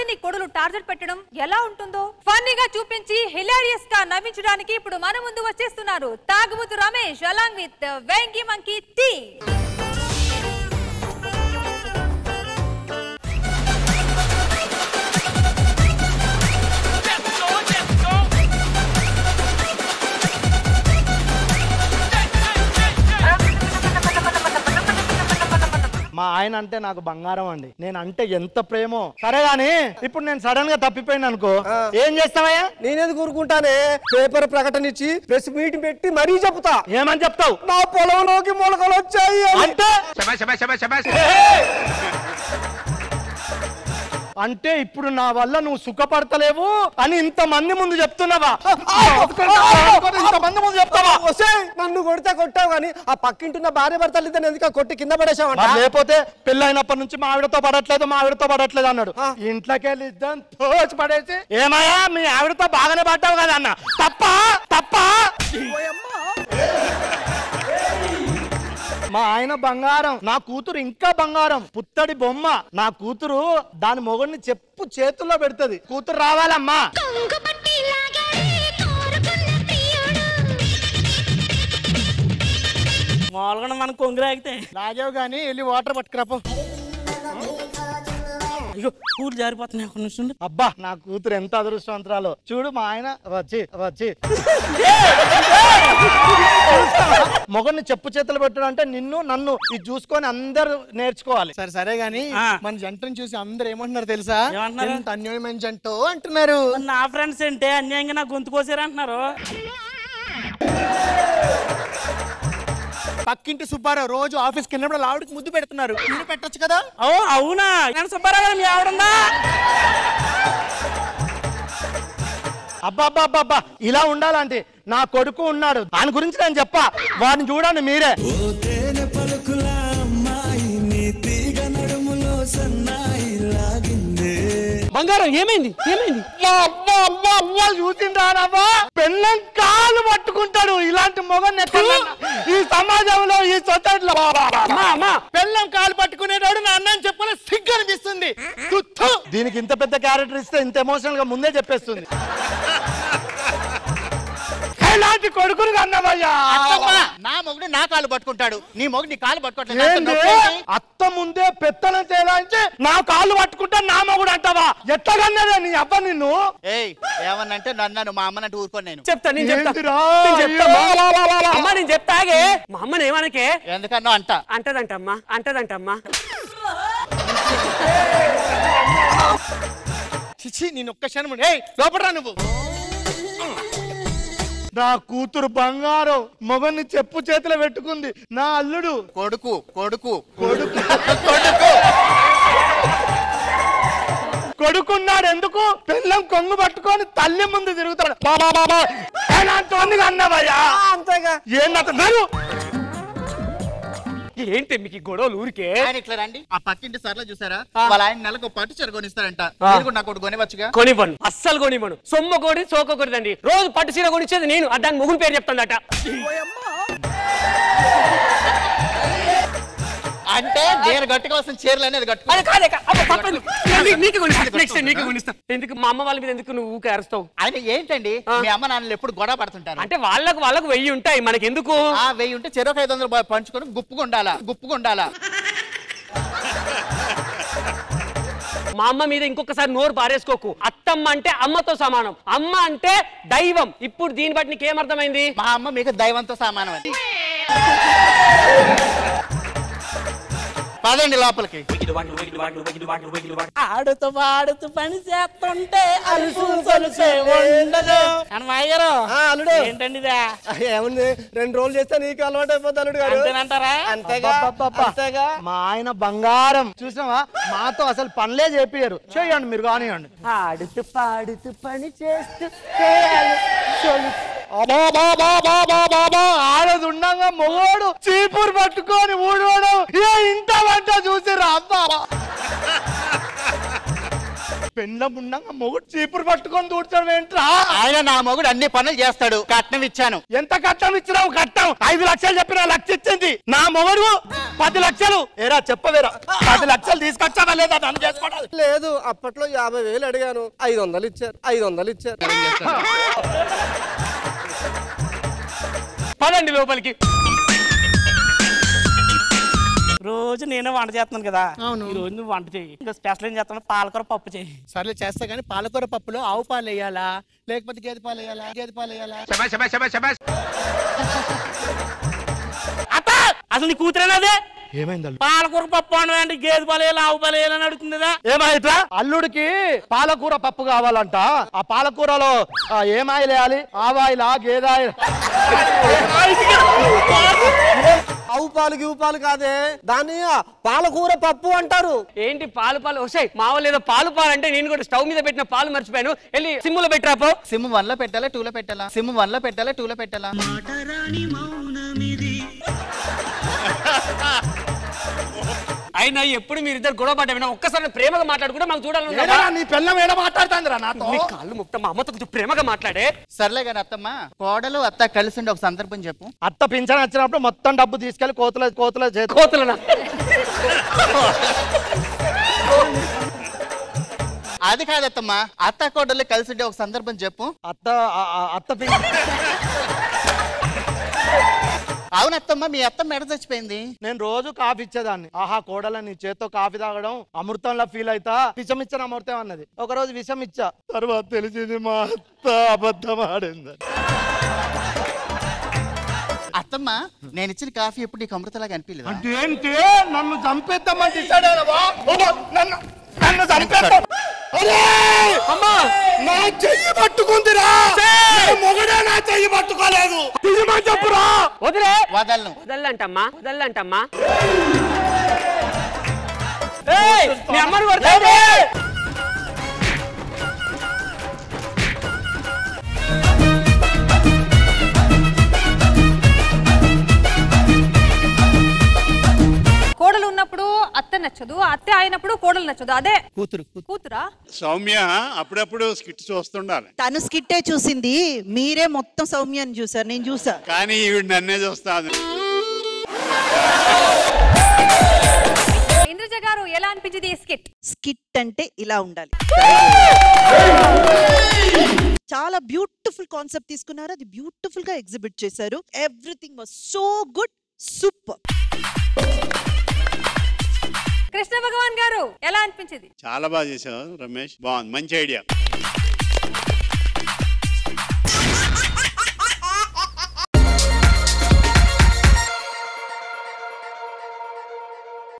అత్తని కొడులు టార్గెట్ పెట్టడం ఎలా ఉంటుందో ఫన్నీగా చూపించి హిలారియస్ గా నవ్వించడానికి ఇప్పుడు మన ముందు వచ్చేస్తున్నారు తాగుబోతు Ramesh along with Venky monkey టీ మా ఆయన అంటే నాకు బంగారం అండి నేను అంటే ఎంత ప్రేమో సరే గాని ఇప్పుడు నేను సడన్ గా తప్పిపోయిన అనుకో ఏం చేస్తావయ్యా నేనేది కూరుకుంటానే పేపర్ ప్రకటన ఇచ్చి ప్రెస్ మీట్ పెట్టి మరీ చెప్తా ఏమని చెప్తావు నా పొలంలోకి మొలకలు వచ్చాయి అని. అంటే అంటే ఇప్పుడు నా వల్ల నువ్వు సుఖపడతలేవు అని ఇంత మంది ముందు చెప్తున్నావా ఇంత మంది ముందు చెప్తావా ఒసేయ్, నన్ను కొడితే కొట్టావు కానీ ఆ పక్కింటున్న భార్య భర్తలు ఇద్దరు ఎందుకు కొట్టి కింద పడేసావంట మరి లేకపోతే పెళ్ళైనప్పటి నుంచి మా ఆవిడతో పడట్లేదు మా ఆవిడతో పడట్లేదు అన్నాడు ఆ. ఇంట్లోకి వెళ్ళి ఇద్దాం తోచి పడేసి ఏమయ్యా మీ ఆవిడతో బాగానే పడ్డావు కదా అన్న తప్ప తప్ప మా ఆయన బంగారం నా కూతురు ఇంకా బంగారం పుత్తడి బొమ్మ నా కూతురు దాని మొగుడిని చెప్పు చేతుల్లో పెడుతుంది కూతురు రావాలమ్మా కొంగుపట్టి లాగాడే కోరుకున్న ప్రియుడు మామూలుగా మన కొంగు రాగితే రాజావు గాని వెళ్ళి వాటర్ పట్టుకురాపో అయ్యో కూలు జారిపోతున్నాయి ఒక నిమిషం ఉండు. అబ్బా నా కూతురు ఎంత అదృష్టవంతరాలో చూడు మా ఆయన వచ్చి వచ్చి మొగన్ని చెప్పు చేతులు పెట్టడం అంటే నిన్ను నన్ను ఇది చూసుకొని అందరూ నేర్చుకోవాలి సరే సరే గాని ఆ. మన జంటను చూసి అందరు ఏమంటున్నారు తెలుసా ఏమంటున్నారు? ఎంత అన్యోన్యమైన జంట అంటున్నారు మరి నా ఫ్రెండ్స్ ఏంటే అన్యాయంగా నా గొంతు కోసారు అంటున్నారు పక్కింటి సుబ్బారావు రోజు ఆఫీస్ కింద ఆవిడకి ముద్దు పెడుతున్నారు మీరు పెట్టొచ్చు కదా ఓ అవునా నేను సుబ్బారావు గారు మీ ఆవిడుందా అబ్బా అబ్బా అబ్బా, అబ్బా ఇలా ఉండాలంటే నా కొడుకు ఉన్నాడు దాని గురించి నేను చెప్పా వాడిని చూడండి మీరే బంగారం ఏమైంది ఏమైంది అబ్బా, అబ్బా, అబ్బా, అబ్బా, చూసిండ్రానవ్వా పెళ్ళం కాలు పట్టుకుంటాడు ఇలాంటి మొగన్ ఈ సమాజంలో ఈ సొసైటీలో అమ్మా, అమ్మా. పెళ్ళం కాలు పట్టుకునేటోడు నా అన్నని చెప్పలే సిగ్గు అనిపిస్తుంది తుత్తు. దీనికి ఇంత పెద్ద క్యారెక్టర్ ఇస్తే ఇంత ఎమోషనల్ గా ముందే చెప్పేస్తుంది ఎలాంటి కొడుకుని కన్నావయ్యా నా మొగుడు నా కాలు పట్టుకుంటాడు నీ మొగుడు నీ కాలు పట్టుకోవట్లేదు ఏంది? అంత నొప్పి ఏంటి? అత్త ముందే పెత్తనం తేలాంచి నా కాళ్ళు పట్టుకుంటా నా మొగుడు అంటావా ఎట్టగన్నదే నీ అబ్బ నిన్ను ఏయ్ ఏమన్నంటే నన్ను మా అమ్మనంటే ఊరుకోను నేను చెప్తా నేను చెప్తా ఏందిరా? నేను చెప్తా అయ్యో. అమ్మా నేను చెప్తాగే మా అమ్మని ఏమనకే ఎందుకన్నా అంట అంటదంటమ్మా అంటదంటమ్మా చిచి నేను ఒక్క క్షణం ఉండు. ఏయ్ లోపడరా నువ్వు నా కూతురు బంగారం మొగన్ని చెప్పు చేతిలో పెట్టుకుంది నా అల్లుడు కొడుకు కొడుకు కొడుకు కొడుకున్నాడు ఎందుకు పిల్లం కొంగు పట్టుకొని తల్లి ముందు తిరుగుతాడు బాబా బాబా ఎలాంటి అన్నవయ్యా అంతేగా ఏంటంటే నడు ఏంటి మీకు ఈ గొడవలు ఊరికే ఆయన ఇట్లా రండి ఆ పక్కింటి సర్లో చూసారా వాళ్ళ ఆయన నెలకు ఒక పట్టు చీర కొనిస్తారంట మీరు కూడా నాకు ఒకటి కొనివచ్చుగా కొనివ్వను అస్సలు కొనివ్వను సొమ్మ కొడి సోక కొడిదండి రోజు పట్టు చీర కొనిచ్చేది నేను ఆ దాని ముగ్గురు పేరు చెప్తాందట అంటే నేను కట్టుకోవాల్సిన చీరలు అనేది కట్టుకో అదే కాదే కా- అబ్బా, తప్పదు. నీ- నీకు కొనిస్తా నెక్స్ట్ నీకు కొనిస్తా ఎందుకు మా అమ్మ వాళ్ళ మీద ఎందుకు నువ్వు ఊకే అరుస్తావు ఆయన ఏంటండి మీ అమ్మ నాన్నలు ఎప్పుడు గొడవ పడుతుంటారు అంటే వాళ్ళకు వాళ్ళకు వెయ్యి ఉంటాయి మనకి ఎందుకు ఆ వెయ్యి ఉంటే చెరొక ఐదు వందలు పంచుకొని గుప్పుగా ఉండాలా గుప్పుగా ఉండాలా మా అమ్మ మీద ఇంకొకసారి నోరు పారేసుకోకు అత్తమ్మ అంటే అమ్మతో సమానం అమ్మ అంటే దైవం ఇప్పుడు దీన్ని బట్టి నీకేమర్థమైంది మా అమ్మ మీకు దైవంతో సమానం అది పదండి లోపలికి ఆడుతూ పాడుతూ పని చేస్తుంటే అలుసు సొలుసే ఉండదు అన్నమాయ్యారు ఆ, అల్లుడు ఏంటండి ఇదా? ఏముంది రెండు రోజులు చేస్తే నీకు అలవాటు అయిపోతుంది అల్లుడు గారు అంతేనంటారా అంతేగా అబ్బబ్బబ్బబ్బా. అంతేగా మా ఆయన బంగారం చూసినావా మాతో అసలు పనులే చేపియరు చేయండి మీరు కానివ్వండి ఆడుతూ పాడుతూ పని చేస్తూ చేయాలి సొలుసు. ఆడది ఉండగా మొగోడు చీపురు పట్టుకొని ఊడోడు ఏ ఇంట వంట చూసి అబ్బా పెండ్లం ఉండగా మొగుడు చీపురు పట్టుకొని దూడ్చడం ఏంట్రా ఆయన నా మొగుడు అన్ని పనులు చేస్తాడు కట్నం ఇచ్చాను ఎంత కట్టం ఇచ్చినావు కట్టం ఐదు లక్షలు చెప్పిన లక్ష ఇచ్చింది నా మొగుడు పది లక్షలు ఏరా చెప్పవేరా పది లక్షలు తీసుకొచ్చావా లేదా నన్ను చేసుకోవడం లేదు అప్పట్లో యాభై వేలు అడిగాను ఐదు వందలు ఇచ్చారు ఐదు వందలు ఇచ్చారు పదండి లోపలికి రోజు నేనే వంట చేస్తున్నాను కదా ఈ రోజు నువ్వు వంట చేయి ఇంకా స్పెషల్ ఏం చేస్తాను పాలకూర పప్పు చేయి సర్లే చేస్తా కానీ పాలకూర పప్పులో ఆవు పాలు వేయాలా లేకపోతే గేదె పాలు వేయాలా గేదె పాలు వేయాలా అత్త అసలు నీ కూతురేనదే ఏమైంది పాలకూర పప్పు అంటే గేదె పాలు వేయాలి ఆవు పాలు వేయాలని అడుగుతుంది కదా ఏమైట్రా అల్లుడికి పాలకూర పప్పు కావాలంట ఆ పాలకూరలో ఆ, ఏం ఆయిల్ వేయాలి ఆవాయిలా గేదాయిల్ ఆవు పాలు గివు పాలు కాదే దాన్ని ఆ పాలకూర పప్పు అంటారు ఏంటి పాలు పాలు వస్తాయి మా వాళ్ళు ఏదో పాలు పాలు అంటే నేను కూడా స్టవ్ మీద పెట్టిన పాలు మర్చిపోయాను వెళ్ళి సిమ్ములో పెట్టరాపో సిమ్ వన్ లో పెట్టాలా టూ లో పెట్టాలా సిమ్ వన్ లో పెట్టాలా టూ లో పెట్టాలా అయినా ఎప్పుడు మీరిద్దరు గొడవ పడ్డా ఒక్కసారి ప్రేమగా మాట్లాడుకుంటే మాకు చూడాలని ఏడా నీ పిల్లం ఏడ మాట్లాడుతుందిరా నాతో నీ కాళ్ళు ముక్త మా అమ్మతో కొంచెం ప్రేమగా మాట్లాడే సర్లే కానీ అత్తమ్మ కోడలు అత్త కలిసి ఉండే ఒక సందర్భం చెప్పు అత్త పింఛన్ వచ్చినప్పుడు మొత్తం డబ్బు తీసుకెళ్లి కోతుల కోతుల చేతి కోతులనా అది కాదత్తమ్మ అత్త కోడలు కలిసి ఉండే ఒక సందర్భం చెప్పు అత్త ఆ, ఆ, అత్త పింఛన్ అవునత్తమ్మ మీ అత్త మెడ చచ్చిపోయింది నేను రోజు కాఫీ ఇచ్చేదాన్ని ఆహా కోడల నీ చేత్తో కాఫీ తాగడం అమృతంలా ఫీల్ అయితా విషం ఇచ్చిన అమృతం అన్నది ఒక రోజు విషం ఇచ్చా తర్వాత తెలిసింది మా అత్త అబద్ధం ఆడింది అత్తమ్మ నేను ఇచ్చిన కాఫీ ఎప్పుడు నీకు అమృతలాగా అనిపించలేదు అంటే ఏంటి నన్ను చంపేద్దామని డిసైడ్ అయినావా? ఓ, నన్ను నన్ను చంపేద్దాం అరే! అమ్మా నా చెయ్యి పట్టుకుందిరా నా మొగడే నా చెయ్యి పట్టుకోలేదు తీయమని చెప్పురా వదిలే వదలను వదల్లంటమ్మా వదల్లంటమ్మా ఏయ్, మీ అమ్మని కొడతావే? కోడలు ఉన్నప్పుడు అత్త నచ్చదు అత్త అయినప్పుడు కోడలు నచ్చదు అదే కూతురు కూతురా సౌమ్య అప్పుడప్పుడు స్కిట్ చూస్తుండాలి తను స్కిట్టే చూసింది మీరే మొత్తం సౌమ్యాన్ని చూసారు నేను చూసా కానీ ఈవిడ నన్నే చూస్తాను ఇంద్రజ గారు ఎలా అనిపించింది ఈ స్కిట్ స్కిట్ అంటే ఇలా ఉండాలి చాలా బ్యూటిఫుల్ కాన్సెప్ట్ తీసుకున్నారు అది బ్యూటిఫుల్ గా ఎగ్జిబిట్ చేశారు everything was so good super Krishna Bhagavan గారు ఎలా అనిపించింది చాలా బాగా చేసావు రమేష్ బాగుంది మంచి ఐడియా